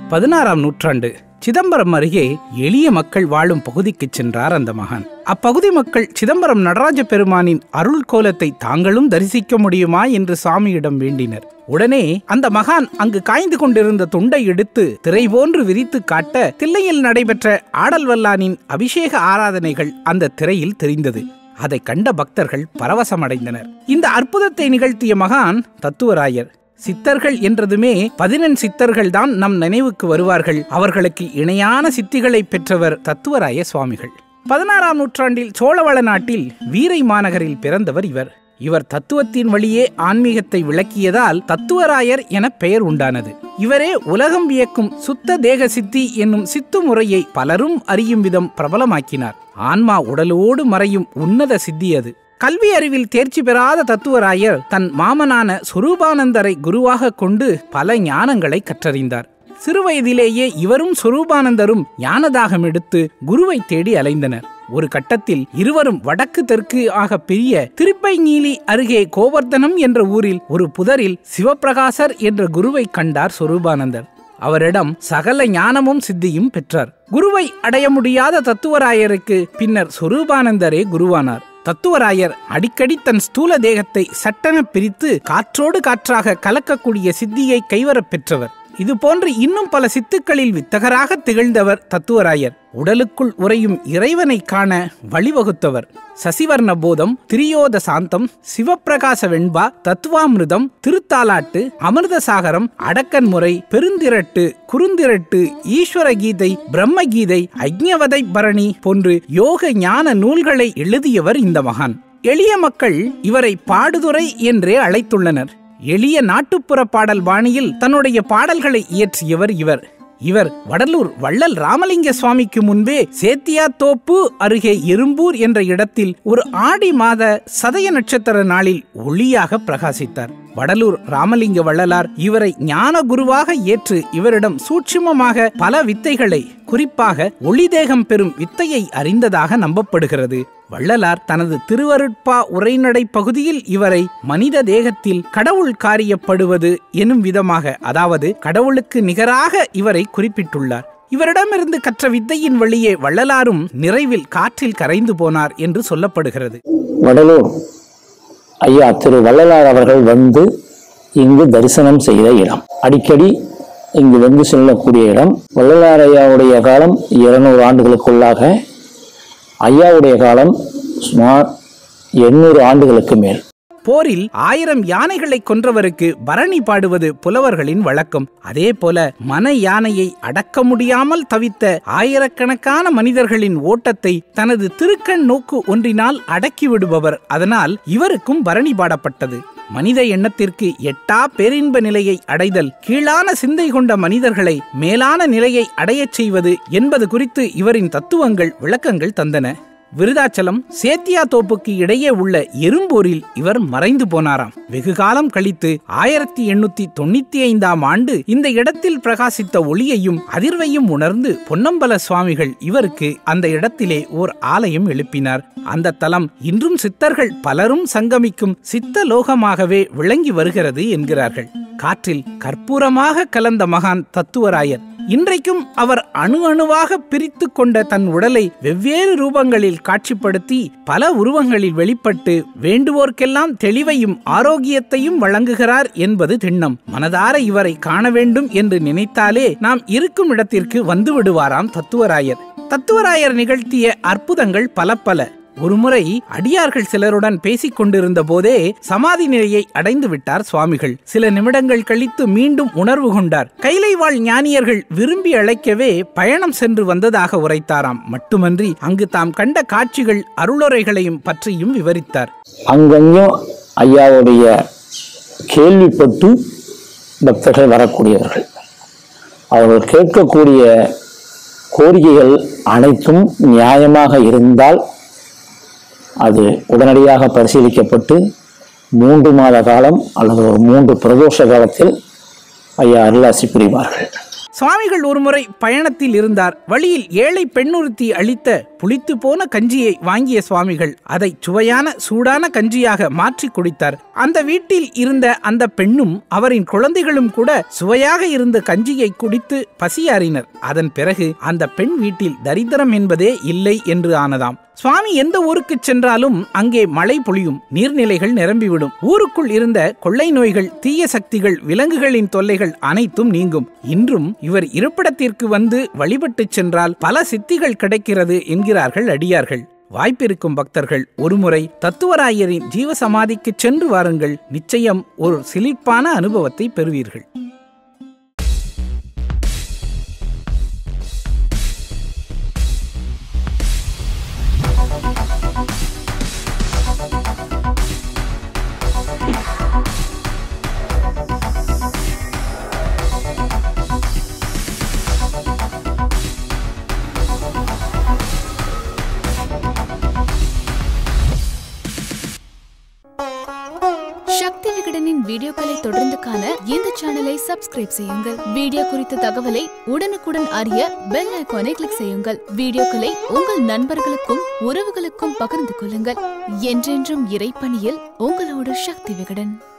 பதினாறாம் நூற்றாண்டு சிதம்பரம் அருகே எளிய மக்கள் வாழும் பகுதிக்குச் சென்றார் அந்த மகான் அப்பகுதி மக்கள் சிதம்பரம் நடராஜ பெருமானின் அருள் கோலத்தை தாங்களும் தரிசிக்க முடியுமா என்று சாமியிடம் வேண்டினர் உடனே அந்த மகான் அங்கு காய்ந்து கொண்டிருந்த துண்டை எடுத்து திரை போன்று விரித்து காட்ட தில்லையில் நடைபெற்ற ஆடல் வல்லானின் அபிஷேக ஆராதனைகள் அந்த திரையில் தெரிந்தது அதை கண்ட பக்தர்கள் பரவசமடைந்தனர் இந்த அற்புதத்தை நிகழ்த்திய மகான் தத்துவராயர் சித்தர்கள் என்றதுமே பதினெண் சித்தர்கள் தான் நம் நினைவுக்கு வருவார்கள் அவர்களுக்கு இணையான சித்திகளை பெற்றவர் தத்துவராய சுவாமிகள் பதினாறாம் நூற்றாண்டில் சோழவள நாட்டில் வீரை மாநகரில் பிறந்தவர் இவர் இவர் தத்துவத்தின் வழியே ஆன்மீகத்தை விளக்கியதால் தத்துவராயர் என பெயர் உண்டானது இவரே உலகம் வியக்கும் சுத்த தேக சித்தி என்னும் சித்து முறையை பலரும் அறியும் விதம் பிரபலமாக்கினார் ஆன்மா உடலோடு மறையும் உன்னத சித்தி அது கல்வி அறிவில் தேர்ச்சி பெறாத தத்துவராயர் தன் மாமனான சொரூபானந்தரை குருவாக கொண்டு பல ஞானங்களை கற்றறிந்தார் சிறுவயதிலேயே இவரும் சொரூபானந்தரும் ஞானதாகம் எடுத்து குருவை தேடி அலைந்தனர் ஒரு கட்டத்தில் இருவரும் வடக்கு தெற்கு ஆக பிரிய திருப்பைநீலி அருகே கோவர்தனம் என்ற ஊரில் ஒரு புதரில் சிவப்பிரகாசர் என்ற குருவை கண்டார் சொரூபானந்தர் அவரிடம் சகல ஞானமும் சித்தியும் பெற்றார் குருவை அடைய முடியாத தத்துவராயருக்கு பின்னர் சொரூபானந்தரே குருவானார் தத்துவராயர் அடிக்கடி தன் ஸ்தூல தேகத்தை சட்டென பிரித்து காற்றோடு காற்றாக கலக்கக்கூடிய சித்தியை கைவரப் பெற்றவர் இது போன்று இன்னும் பல சித்துக்களில் வித்தகராக திகழ்ந்தவர் தத்துவராயர் உடலுக்குள் உறையும் இறைவனை காண வழிவகுத்தவர் சசிவர்ண போதம் திரியோத சாந்தம் சிவப்பிரகாச வெண்பா தத்துவாமிருதம் திருத்தாலாட்டு அமிர்தசாகரம் அடக்கன் முறை பெருந்திரட்டு குறுந்திரட்டு ஈஸ்வர கீதை பிரம்ம கீதை அக்ஞவதை பரணி போன்று யோக ஞான நூல்களை எழுதியவர் இந்த மகான் எளிய மக்கள் இவரை பாடுதுறை என்றே அழைத்துள்ளனர் எளிய நாட்டுப்புற பாடல் பாணியில் தன்னுடைய பாடல்களை இயற்றியவர் இவர் இவர் வடலூர் வள்ளல் ராமலிங்க சுவாமிக்கு முன்பே சேத்தியா தோப்பு அருகே எறும்பூர் என்ற இடத்தில் ஒரு ஆடி மாத சதய நட்சத்திர நாளில் ஒளியாக பிரகாசித்தார் வடலூர் ராமலிங்க வள்ளலார் இவரை ஞான குருவாக ஏற்று இவரிடம் சூட்சுமமாக பல வித்தைகளை குறிப்பாக ஒளிதேகம் பெறும் வித்தையை அறிந்ததாக நம்பப்படுகிறது வள்ளலார் தனது திருவருட்பா உரைநடை பகுதியில் இவரை மனித தேகத்தில் கடவுள் காரியப்படுவது எனும் விதமாக அதாவது கடவுளுக்கு நிகராக இவரை குறிப்பிட்டுள்ளார் இவரிடமிருந்து கற்ற வித்தையின் வழியே வள்ளலாரும் நிறைவில் காற்றில் கரைந்து போனார் என்று சொல்லப்படுகிறது வடலூர் ஐயா திரு வள்ளலார் அவர்கள் வந்து இங்கு தரிசனம் செய்த இடம் அடிக்கடி இங்கு வந்து செல்லக்கூடிய இடம் வள்ளலார் ஐயாவுடைய காலம் இருநூறு ஆண்டுகளுக்குள்ளாக ஐயாவுடைய காலம் சுமார் எண்ணூறு ஆண்டுகளுக்கு மேல் போரில் ஆயிரம் யானைகளை கொன்றவருக்கு பரணி பாடுவது புலவர்களின் வழக்கம் அதே போல மன யானையை அடக்க முடியாமல் தவித்த ஆயிரக்கணக்கான மனிதர்களின் ஓட்டத்தை தனது திருக்கண் நோக்கு ஒன்றினால் அடக்கி விடுபவர் அதனால் இவருக்கும் பரணி பாடப்பட்டது மனித எண்ணத்திற்கு எட்டா பேரின்ப நிலையை அடைதல் கீழான சிந்தை கொண்ட மனிதர்களை மேலான நிலையை அடையச் செய்வது என்பது குறித்து இவரின் தத்துவங்கள் விளக்கங்கள் தந்தன விருதாச்சலம் சேத்தியா தோப்புக்கு இடையே உள்ள எறும்பூரில் இவர் மறைந்து போனாராம் வெகு காலம் கழித்து ஆயிரத்தி எண்ணூத்தி தொண்ணூத்தி ஐந்தாம் ஆண்டு இந்த இடத்தில் பிரகாசித்த ஒளியையும் அதிர்வையும் உணர்ந்து பொன்னம்பல சுவாமிகள் இவருக்கு அந்த இடத்திலே ஓர் ஆலயம் எழுப்பினார் அந்த தலம் இன்றும் சித்தர்கள் பலரும் சங்கமிக்கும் சித்த லோகமாகவே விளங்கி வருகிறது என்கிறார்கள் காற்றில் கற்பூரமாக கலந்த மகான் தத்துவராயர் இன்றைக்கும் அவர் அணு அணுவாக பிரித்து கொண்ட தன் உடலை வெவ்வேறு ரூபங்களில் காட்சிப்படுத்தி பல உருவங்களில் வெளிப்பட்டு வேண்டுவோர்க்கெல்லாம் தெளிவையும் ஆரோக்கியத்தையும் வழங்குகிறார் என்பது திண்ணம் மனதார இவரை காண வேண்டும் என்று நினைத்தாலே நாம் இருக்கும் இடத்திற்கு வந்து விடுவாராம் தத்துவராயர் தத்துவராயர் நிகழ்த்திய அற்புதங்கள் பல பல ஒருமுறை அடியார்கள் சிலருடன் பேசிக் கொண்டிருந்த போதே சமாதி நிலையை அடைந்து விட்டார் சுவாமிகள் சில நிமிடங்கள் கழித்து மீண்டும் உணர்வு கொண்டார் கைலை வாழ் ஞானியர்கள் விரும்பி அழைக்கவே பயணம் சென்று வந்ததாக உரைத்தாராம் மட்டுமன்றி அங்கு தாம் கண்ட காட்சிகள் அருளுரைகளையும் பற்றியும் விவரித்தார் அங்கங்கும் ஐயாவுடைய கேள்விப்பட்டு பக்தர்கள் வரக்கூடியவர்கள் அவர்கள் கேட்கக்கூடிய கோரிக்கைகள் அனைத்தும் நியாயமாக இருந்தால் அது உடனடியாக பரிசீலிக்கப்பட்டு மூன்று மாத காலம் அல்லது ஒரு மூன்று பிரதோஷ காலத்தில் ஐயா அருளாசி புரிவார்கள் சுவாமிகள் ஒருமுறை பயணத்தில் இருந்தார் வழியில் ஏழை பெண்ணுறுத்தி அளித்த புளித்து போன கஞ்சியை வாங்கிய சுவாமிகள் அதை சுவையான சூடான கஞ்சியாக மாற்றி குடித்தார் அந்த வீட்டில் இருந்த அந்த பெண்ணும் அவரின் குழந்தைகளும் கூட சுவையாக இருந்த கஞ்சியை குடித்து பசியாறினர் அதன் பிறகு அந்த பெண் வீட்டில் தரித்திரம் என்பதே இல்லை என்று ஆனதாம் சுவாமி எந்த ஊருக்கு சென்றாலும் அங்கே மழை பொழியும் நீர்நிலைகள் நிரம்பிவிடும் ஊருக்குள் இருந்த கொள்ளை நோய்கள் தீய சக்திகள் விலங்குகளின் தொல்லைகள் அனைத்தும் நீங்கும் இன்றும் இவர் இருப்பிடத்திற்கு வந்து வழிபட்டுச் சென்றால் பல சித்திகள் கிடைக்கிறது என்கிறார்கள் அடியார்கள் வாய்ப்பிருக்கும் பக்தர்கள் ஒருமுறை தத்துவராயரின் ஜீவசமாதிக்கு சென்று வாருங்கள் நிச்சயம் ஒரு சிலிர்ப்பான அனுபவத்தை பெறுவீர்கள் சக்தி விகடனின் வீடியோக்களை தொடர்ந்து காண இந்த சேனலை சப்ஸ்கிரைப் செய்யுங்கள் வீடியோ குறித்த தகவலை உடனுக்குடன் அறிய பெல் ஐகானை கிளிக் செய்யுங்கள் வீடியோக்களை உங்கள் நண்பர்களுக்கும் உறவுகளுக்கும் பகிர்ந்து கொள்ளுங்கள் என்றென்றும் இறைப்பணியில் உங்களோட சக்தி விகடன்